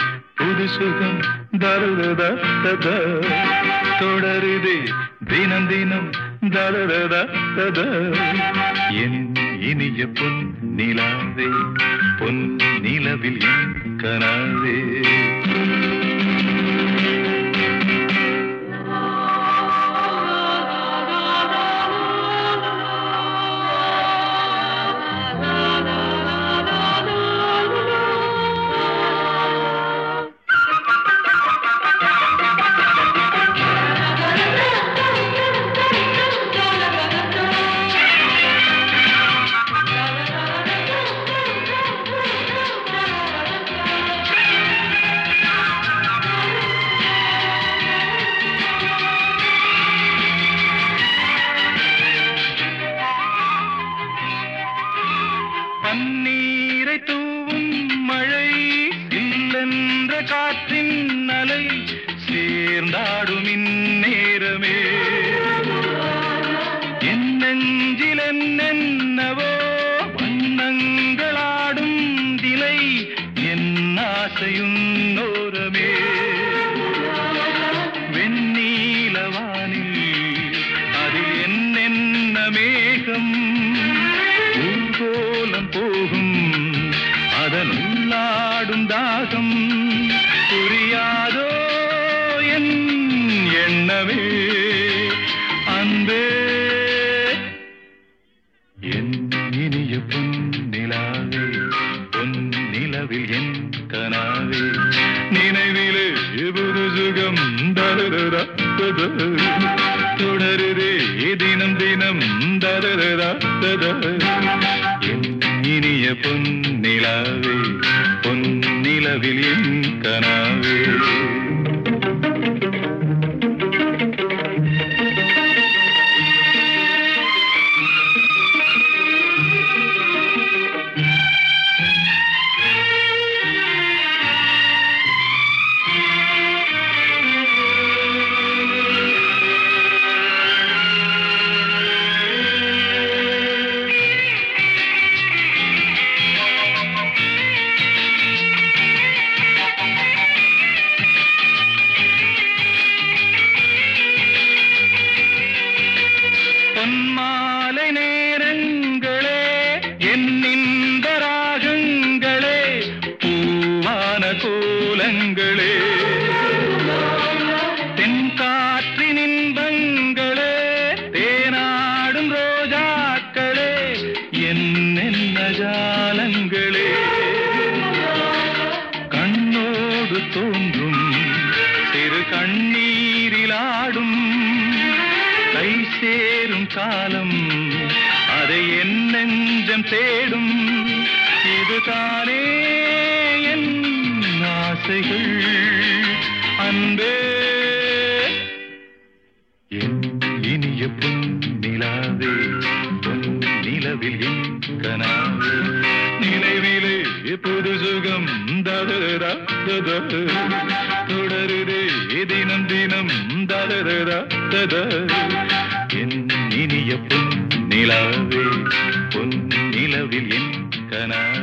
புது சுகம் தருதா தொடருதே தினம் தினம் தருதா என் இனிய பொன் நிலாவே பொன் நிலவில் என் கனாவே பன்னீரை தூவும் மழை இல்லென்ற காற்றின் அலை சேர்ந்தாடும் இந்நேரமே என் நெஞ்சில் என்னென்னவோ வண்ணங்களாடும் திலை என் ஆசையும் நோரமே வெண்ணீலவானில் அதில் என்னென்ன மேகம் ஊர்கோலம் போகும் அதன் உள்ளாடும் தாகம் புரியாதோ என் எண்ணமே அன்பே என் இனிய பொன்னிலாவே பொன் நிலவில் என் கனாவே நினைவிலே புது சுகம் தருதா தொடருதே தினம் தினம் தருதா என் இனிய பொன்னிலாவே பொன் நிலவில் என் கனாவே பொன்மாலை நேரங்களே என்னிந்த ராகங்களே பூவான கோலங்களே தென்காற்றின் இன்பங்களே தேனாடும் ரோஜாக்களே என்னென்ன ஜாலங்களே கண்ணோடு தோன்றும் சிறு கண்ணீரிலாடும் கை சேரும் காலம் அதை என் நெஞ்சம் தேடும் இதுதானே என் ஆசைகள் அன்பே என் இனிய பொன் நிலாவே பொன் நிலவில் என் கனாவே நினைவிலே புது சுகம் ததரா தொடருதே தினம் தினம் ததரா என் இனிய பொன் நிலாவே பொன் நிலவில் என் கனா